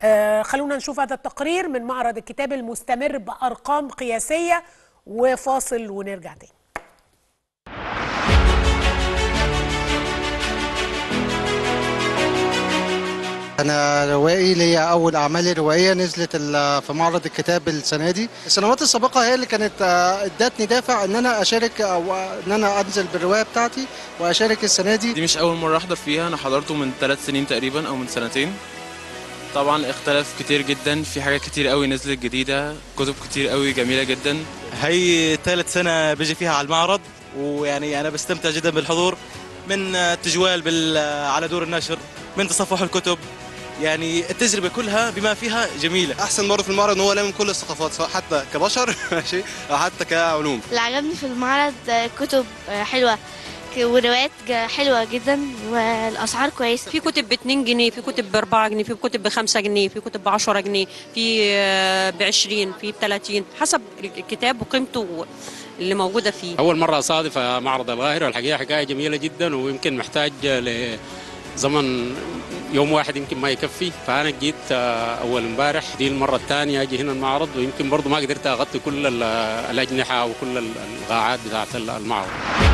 آه خلونا نشوف هذا التقرير من معرض الكتاب المستمر بأرقام قياسية وفاصل ونرجع تاني أنا روائي ليا أول أعمالي الروائية نزلت ال- في معرض الكتاب السنة دي السنوات السابقة هي اللي كانت آه، ادتني دافع إن أنا أشارك أو إن أنا أنزل بالرواية بتاعتي وأشارك السنة دي دي مش أول مرة أحضر فيها أنا حضرته من ثلاث سنين تقريبا أو من سنتين طبعا اختلف كتير جدا في حاجات كتير قوي نزلت جديدة كتب كتير قوي جميلة جدا هي ثالث سنة بيجي فيها على المعرض ويعني أنا بستمتع جدا بالحضور من التجوال بال على دور النشر من تصفح الكتب يعني التجربة كلها بما فيها جميلة احسن برضه في المعرض ان هو لامم كل الثقافات سواء حتى كبشر ماشي او حتى كعلوم اللي عجبني في المعرض كتب حلوة وروايات حلوة جدا والأسعار كويسة في كتب ب 2 جنيه في كتب ب 4 جنيه في كتب ب 5 جنيه في كتب ب 10 جنيه في ب 20 في ب 30 حسب الكتاب وقيمته اللي موجوده فيه أول مرة أصادف معرض القاهرة والحقيقة حكاية جميلة جدا ويمكن محتاج لزمن يوم واحد يمكن ما يكفي فأنا جيت أول امبارح دي المرة الثانية أجي هنا المعرض ويمكن برضو ما قدرت أغطي كل ال- الأجنحة وكل القاعات بتاعت المعرض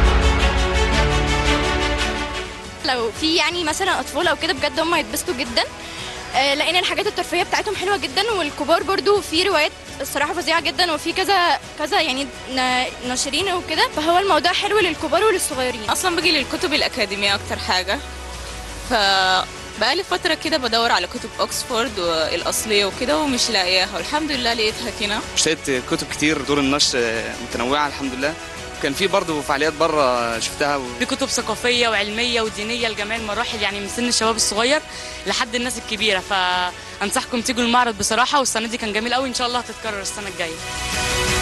لو في يعني مثلا اطفال او كده بجد هم هيتبسطوا جدا آه، لان الحاجات الترفيهيه بتاعتهم حلوه جدا والكبار برضو في روايات الصراحه فظيعه جدا وفي كذا كذا يعني ن- ناشرين وكده فهو الموضوع حلو للكبار وللصغيرين اصلا باجي للكتب الاكاديميه اكتر حاجه ف بقالي فترة كده بدور على كتب اوكسفورد والاصلية وكده ومش لاقياها والحمد لله لقيتها هنا اشتريت كتب كتير دور النشر متنوعة الحمد لله كان في برضه فعاليات بره شفتها و... في كتب ثقافية وعلمية ودينية لجميع المراحل يعني من سن الشباب الصغير لحد الناس الكبيرة فأنصحكم تيجوا المعرض بصراحة والسنة دي كان جميل قوي إن شاء الله هتتكرر السنة الجاية